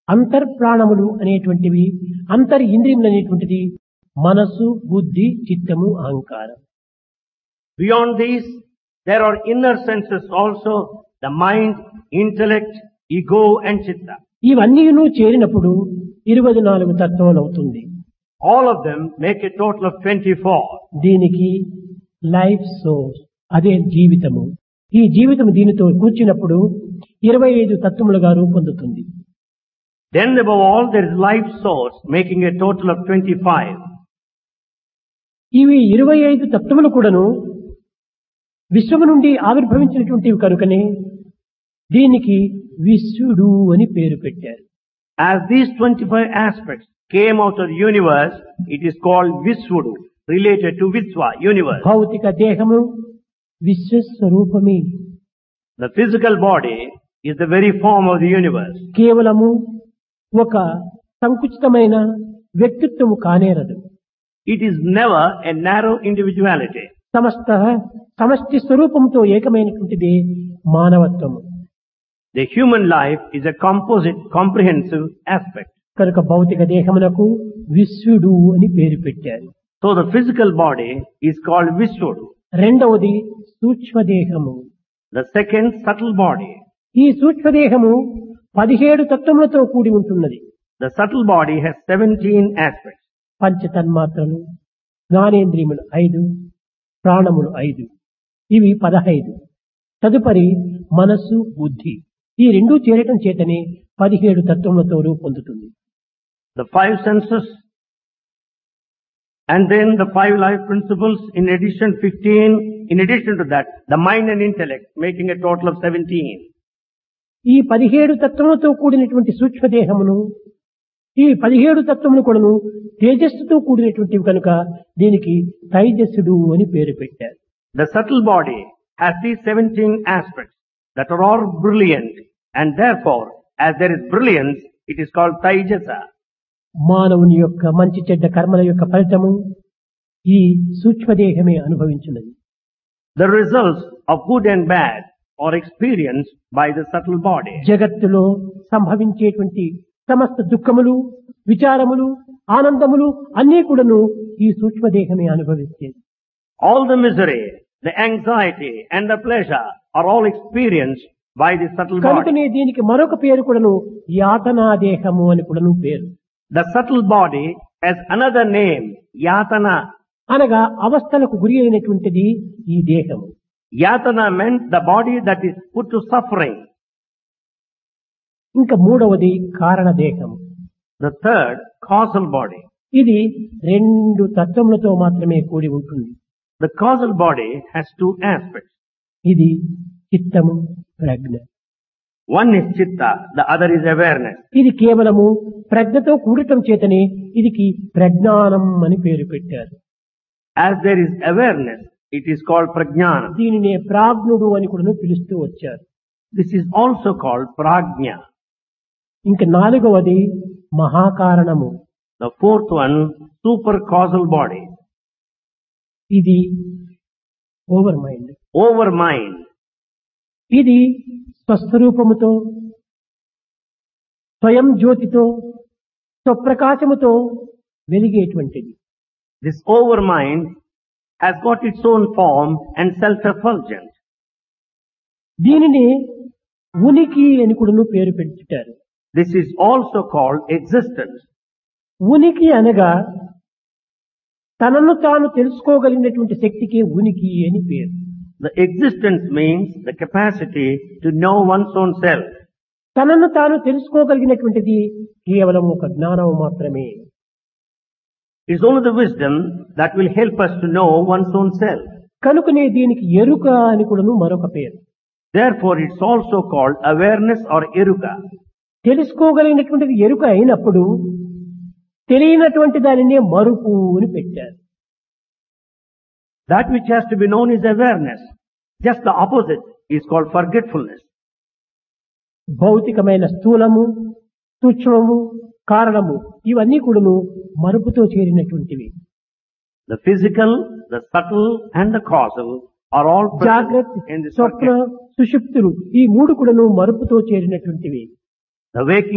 అంతర్ప్రాణములు అనేటువంటివి అంతర్ ఇంద్రియములు అనేటువంటిది మనస్సు బుద్ధి చిత్తము అహంకారం Beyond these, there are inner senses also, the mind, intellect, ego and chitta. ఇవన్నీను చేరినప్పుడు ఇరవై నాలుగు తత్వాలు అవుతుంది All of them make a total of 24. దీనికి లైఫ్ సోర్స్ అదే జీవితము ఈ జీవితం దీనితో కూర్చున్నప్పుడు ఇరవై ఐదు తత్వములుగా రూపొందుతుంది Then above all, there is life source making a total of 25. ఇవి ఇరవై ఐదు తత్వములు కూడాను విశ్వము నుండి ఆవిర్భవించినటువంటివి కనుకనే దీనికి విశ్వడు అని పేరు పెట్టారు As these 25 aspects came out of the universe, it is called Visvudu, related to Visva, universe. భౌతిక దేహము విశ్వస్వరూపమే The physical body is the very form of the universe. కేవలము ఒక సంకుచితమైన వ్యక్తిత్వము కానేరదు It is never a narrow individuality. సమస్త సమష్టి స్వరూపంతో ఏకమైనటువంటిది మానవత్వము The human life is a composite, comprehensive aspect. కనుక భౌతిక దేహమునకు విశ్వడు అని పేరు పెట్టారు So the physical body is called Visvudu. రెండవది సూక్ష్మదేహము The second subtle body. ఈ సూక్ష్మదేహము పదిహేడు తత్వములతో కూడి ఉంటున్నది The subtle body has 17 aspects. పంచ తన్మాత్రలు జ్ఞానేంద్రియములు ఐదు ప్రాణములు ఐదు ఇవి పదహైదు తదుపరి మనస్సు బుద్ధి ఈ రెండు చేరటం చేతనే పదిహేడు తత్వములతో రూపొందుతుంది The five senses and then the five life principles in addition 15, in addition to that, the mind and intellect making a total of 17. ఈ పదిహేడు తత్వములతో కూడినటువంటి సూక్ష్మదేహమును ఈ పదిహేడు తత్వములు కూడాను తేజస్సుతో కూడినటువంటివి కనుక దీనికి తైజస్సుడు అని పేరు పెట్టారు The subtle body has these 17 aspects that are all brilliant and therefore as there is brilliance, it is called Taijasa. మానవుని యొక్క మంచి చెడ్డ కర్మల యొక్క ఫలితము ఈ సూక్ష్మదేహమే అనుభవించున్నది The results of good and bad are experienced by the subtle body. జగత్తులో సంభవించేటువంటి సమస్త దుఃఖములు విచారములు ఆనందములు అన్నీ కూడాను ఈ సూక్ష్మదేహమే అనుభవిస్తేది All the misery, the anxiety and the pleasure are all experienced by the subtle body. కనుకనే దీనికి మరొక పేరు కూడాను యాతనా దేహము అని కూడాను పేరు The subtle body has another name, Yatana. అనగా అవస్థలకు గురి అయినటువంటిది ఈ దేహము Yatana meant the body that is put to suffering. ఇంకా మూడవది కారణ దేహము The third, causal body. ఇది రెండు తత్వములతో మాత్రమే కూడి ఉంటుంది The causal body has two aspects. ఇది చిత్తము ప్రజ్ఞ One is chitta, the other is awareness. ఇది కేవలము ప్రజ్ఞతో కూడటం చేతనే ఇదికి ప్రజ్ఞానం అని పేరు పెట్టారు As there is awareness, it is called prajnana. దీనినే ప్రాజ్ఞుడు అని కూడా పిలుస్తూ వచ్చారు This is also called prajna. ఇంకా నాలుగవది మహాకారణము The fourth one, super causal body. ఇది ఓవర్ మైండ్ Over mind. ఇది స్వస్వరూపముతో స్వయం జ్యోతితో స్వప్రకాశముతో వెలిగేటువంటిది This over mind has got its own form and self-effulgent. దీనిని ఉనికి అని కూడా పేరు పెట్టుటారు This is also called existence. ఉనికి అనగా తనను తాను తెలుసుకోగలిగినటువంటి శక్తికి ఉనికి అని పేరు The existence means the capacity to know one's own self. తనను తాను తెలుసుకోగలిగినటువంటిది కేవలం ఒక జ్ఞానం మాత్రమే It's only the wisdom that will help us to know one's own self. కనుకనే దీనికి ఎరుక అని కూడాను మరొక పేరు Therefore, it's also called awareness or eruka. తెలుసుకోగలిగినటువంటిది ఎరుక అయినప్పుడు తెలియనటువంటి దానినే మరుపు అని పెట్టారు That which has to be known is awareness. Just the opposite is called forgetfulness. భౌతికమైన స్థూలము సూక్ష్మము కారణము ఇవన్నీ కూడాను మరుపుతో చేరినటువంటివి The physical, the subtle, and the causal are all జాగ్రత్త present in this Swapna forget. సుషుప్తులు ఈ మూడు కూడాను మరుపుతో చేరినటువంటివి The waking